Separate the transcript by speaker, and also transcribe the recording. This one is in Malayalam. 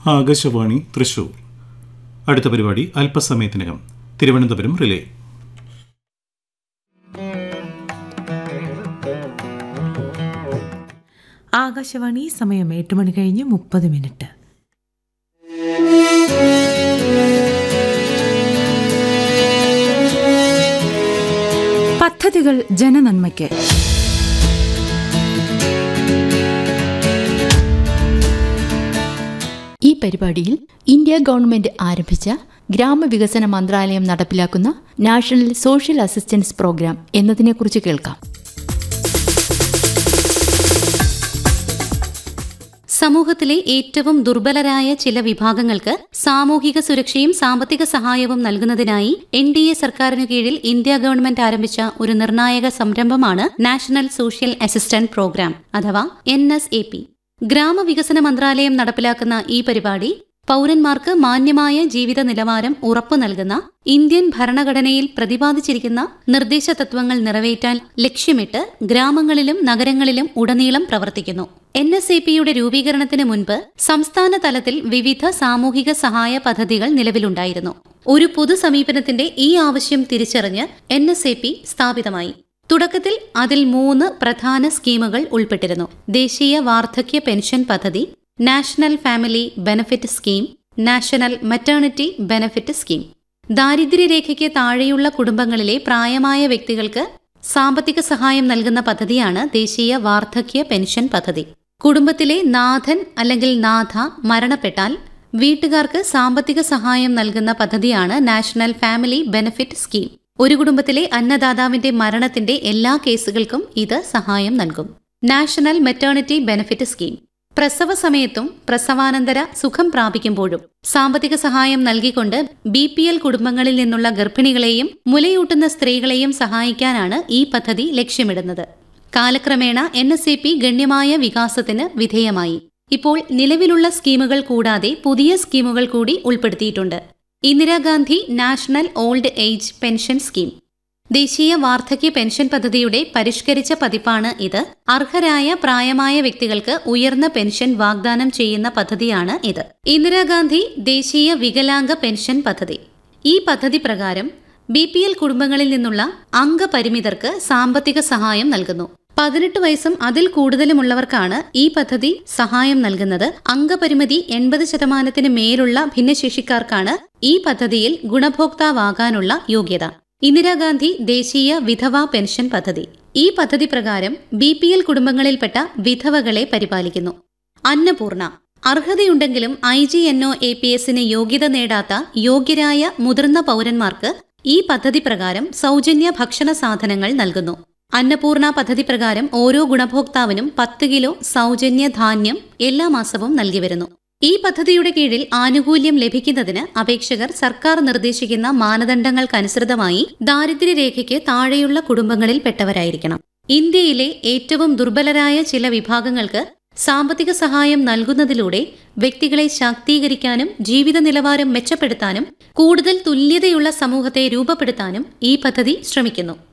Speaker 1: ആകാശവാണി തൃശൂർ അടുത്ത പരിപാടി അല്പസമയത്തിനകം തിരുവനന്തപുരം റിലേ
Speaker 2: ആകാശവാണി സമയം എട്ട് മണി കഴിഞ്ഞ് മുപ്പത് മിനിറ്റ്
Speaker 3: പദ്ധതികൾ ജനനന്മയ്ക്ക്
Speaker 4: ഈ പരിപാടിയിൽ ഇന്ത്യ ഗവൺമെന്റ് ആരംഭിച്ച ഗ്രാമവികസന മന്ത്രാലയം നടപ്പിലാക്കുന്ന നാഷണൽ സോഷ്യൽ അസിസ്റ്റൻസ് പ്രോഗ്രാം എന്നതിനെക്കുറിച്ച് കേൾക്കാം
Speaker 5: സമൂഹത്തിലെ ഏറ്റവും ദുർബലരായ ചില വിഭാഗങ്ങൾക്ക് സാമൂഹിക സുരക്ഷയും സാമ്പത്തിക സഹായവും നൽകുന്നതിനായി എൻ ഡി എ സർക്കാരിനു കീഴിൽ ഇന്ത്യ ഗവൺമെന്റ് ആരംഭിച്ച ഒരു നിർണായക സംരംഭമാണ് നാഷണൽ സോഷ്യൽ അസിസ്റ്റന്റ് പ്രോഗ്രാം അഥവാ എൻ എസ് എ പി ഗ്രാമവികസന മന്ത്രാലയം നടപ്പിലാക്കുന്ന ഈ പരിപാടി പൗരന്മാർക്ക് മാന്യമായ ജീവിത നിലവാരം ഉറപ്പു നൽകുന്ന ഇന്ത്യൻ ഭരണഘടനയിൽ പ്രതിപാദിച്ചിരിക്കുന്ന നിർദ്ദേശ തത്വങ്ങൾ നിറവേറ്റാൻ ലക്ഷ്യമിട്ട് ഗ്രാമങ്ങളിലും നഗരങ്ങളിലും ഉടനീളം പ്രവർത്തിക്കുന്നു എൻ എസ് എ പിയുടെ രൂപീകരണത്തിന് മുൻപ് സംസ്ഥാന തലത്തിൽ വിവിധ സാമൂഹിക സഹായ പദ്ധതികൾ നിലവിലുണ്ടായിരുന്നു ഒരു പൊതു സമീപനത്തിന്റെ ഈ ആവശ്യം തിരിച്ചറിഞ്ഞ് എൻ എസ് എ പി സ്ഥാപിതമായി തുടക്കത്തിൽ അതിൽ മൂന്ന് പ്രധാന സ്കീമുകൾ ഉൾപ്പെട്ടിരുന്നു ദേശീയ വാർദ്ധക്യ പെൻഷൻ പദ്ധതി national family benefit scheme national maternity benefit scheme ദാരിദ്ര്യരേഖയ്ക്ക് താഴെയുള്ള കുടുംബങ്ങളിലെ പ്രായമായ വ്യക്തികൾക്ക് സാമ്പത്തിക സഹായം നൽകുന്ന പദ്ധതിയാണ് ദേശീയ വാർദ്ധക്യ പെൻഷൻ പദ്ധതി കുടുംബത്തിലെ നാഥൻ അല്ലെങ്കിൽ നാഥ മരണപ്പെട്ടാൽ വീട്ടുകാർക്ക് സാമ്പത്തിക സഹായം നൽകുന്ന പദ്ധതിയാണ് നാഷണൽ ഫാമിലി ബെനഫിറ്റ് സ്കീം ഒരു കുടുംബത്തിലെ അന്നദാതാവിന്റെ മരണത്തിന്റെ എല്ലാ കേസുകൾക്കും ഇത് സഹായം നൽകും നാഷണൽ മെറ്റേണിറ്റി ബെനഫിറ്റ് സ്കീം പ്രസവ സമയത്തും പ്രസവാനന്തര സുഖം പ്രാപിക്കുമ്പോഴും സാമ്പത്തിക സഹായം നൽകിക്കൊണ്ട് ബി പി എൽ കുടുംബങ്ങളിൽ നിന്നുള്ള ഗർഭിണികളെയും മുലയൂട്ടുന്ന സ്ത്രീകളെയും സഹായിക്കാനാണ് ഈ പദ്ധതി ലക്ഷ്യമിടുന്നത് കാലക്രമേണ എൻ എസ് എ പി ഗണ്യമായ വികാസത്തിന് വിധേയമായി ഇപ്പോൾ നിലവിലുള്ള സ്കീമുകൾ കൂടാതെ പുതിയ സ്കീമുകൾ കൂടി ഉൾപ്പെടുത്തിയിട്ടുണ്ട് Indira Gandhi national old age pension scheme ദേശീയ വാർദ്ധക്യ പെൻഷൻ പദ്ധതിയുടെ പരിഷ്കരിച്ച പതിപ്പാണ് ഇത് അർഹരായ പ്രായമായ വ്യക്തികൾക്ക് ഉയർന്ന പെൻഷൻ വാഗ്ദാനം ചെയ്യുന്ന പദ്ധതിയാണ് ഇത് ഇന്ദിരാഗാന്ധി ദേശീയ വികലാംഗ പെൻഷൻ പദ്ധതി ഈ പദ്ധതി പ്രകാരം ബി പി എൽ കുടുംബങ്ങളിൽ നിന്നുള്ള അംഗപരിമിതർക്ക് സാമ്പത്തിക സഹായം നൽകുന്നു പതിനെട്ട് വയസ്സും അതിൽ കൂടുതലുമുള്ളവർക്കാണ് ഈ പദ്ധതി സഹായം നൽകുന്നത് അംഗപരിമിതി എൺപത് ശതമാനത്തിന് മേലുള്ള ഭിന്നശേഷിക്കാർക്കാണ് ഈ പദ്ധതിയിൽ ഗുണഭോക്താവാകാനുള്ള യോഗ്യത ഇന്ദിരാഗാന്ധി ദേശീയ വിധവ പെൻഷൻ പദ്ധതി ഈ പദ്ധതി പ്രകാരം ബി പി എൽ കുടുംബങ്ങളിൽപ്പെട്ട വിധവകളെ പരിപാലിക്കുന്നു അന്നപൂർണ അർഹതയുണ്ടെങ്കിലും I G N O A P എസിന് യോഗ്യത നേടാത്ത യോഗ്യരായ മുതിർന്ന പൗരന്മാർക്ക് ഈ പദ്ധതി പ്രകാരം സൗജന്യ ഭക്ഷണ സാധനങ്ങൾ നൽകുന്നു അന്നപൂർണ പദ്ധതി പ്രകാരം ഓരോ ഗുണഭോക്താവിനും പത്ത് കിലോ സൗജന്യ ധാന്യം എല്ലാ മാസവും നൽകി വരുന്നു ഈ പദ്ധതിയുടെ കീഴിൽ ആനുകൂല്യം ലഭിക്കുന്നതിന് അപേക്ഷകർ സർക്കാർ നിർദ്ദേശിക്കുന്ന മാനദണ്ഡങ്ങൾക്കനുസൃതമായി ദാരിദ്ര്യരേഖയ്ക്ക് താഴെയുള്ള കുടുംബങ്ങളിൽ പെട്ടവരായിരിക്കണം ഇന്ത്യയിലെ ഏറ്റവും ദുർബലരായ ചില വിഭാഗങ്ങൾക്ക് സാമ്പത്തിക സഹായം നൽകുന്നതിലൂടെ വ്യക്തികളെ ശാക്തീകരിക്കാനും ജീവിത നിലവാരം മെച്ചപ്പെടുത്താനും കൂടുതൽ തുല്യതയുള്ള സമൂഹത്തെ രൂപപ്പെടുത്താനും ഈ പദ്ധതി ശ്രമിക്കുന്നു